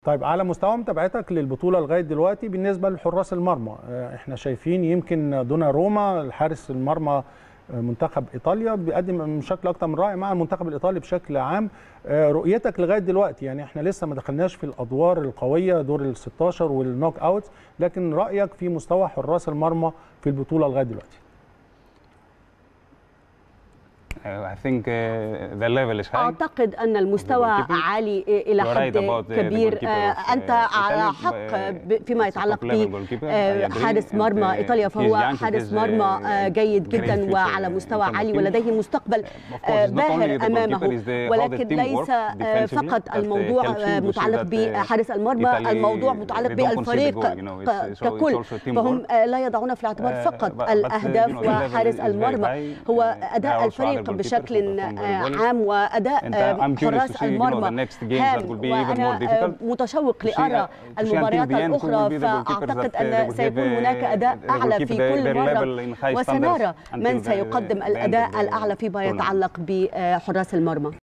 طيب على مستوى متابعتك للبطوله لغايه دلوقتي بالنسبه لحراس المرمى آه، احنا شايفين يمكن دونا روما الحارس المرمى آه، منتخب ايطاليا بيقدم بشكل اكتر من رائع مع المنتخب الايطالي بشكل عام آه، رؤيتك لغايه دلوقتي يعني احنا لسه ما دخلناش في الادوار القويه دور ال 16 والنوك اوت لكن رايك في مستوى حراس المرمى في البطوله لغايه دلوقتي Uh, I think uh, the level is high. أعتقد أن المستوى goalkeeping. عالي إلى You're right حد about the كبير goalkeeper آه، of, أنت uh, على Italy, حق uh, ب- فيما it's a يتعلق top level goalkeeper, I agree. بحارس مرمى And, uh, إيطاليا فهو he's young, حارس he's, uh, مرمى آه، جيد great جدا future وعلى in مستوى terms of عالي team. ولديه مستقبل Of course, آه، not only باهر the goalkeeper, أمامه is the- how the ولكن team ليس work آه، defensively فقط that الموضوع helps you. آه، You see متعلق that, uh, بحارس المرمى Italy, الموضوع متعلق they don't concede بالفريق goal, you know, it's- ك- so it's ككل also teamwork. فهم آه، لا يضعون في الاعتبار Uh, فقط but- but, uh, الأهداف you know, the level وحارس is very المرمى high. هو Uh, there أداء are also الفريق other goalkeepers بشكل who perform آه، very well. عام وأداء And, uh, آه، I'm curious to حراس see, you know, المرمى the next games هام that will be even more وأنا آه، difficult. متشوق To see, uh, لأرى to see المباريات until the end who will الأخرى be the goalkeepers فأعتقد that, uh, أن will سيكون give, uh, هناك أداء they will أعلى keep في their- كل their مرة level in high وسنرى standards من until the- سيقدم the end of الأداء the الأعلى فيما tournament. يتعلق بحراس المرمى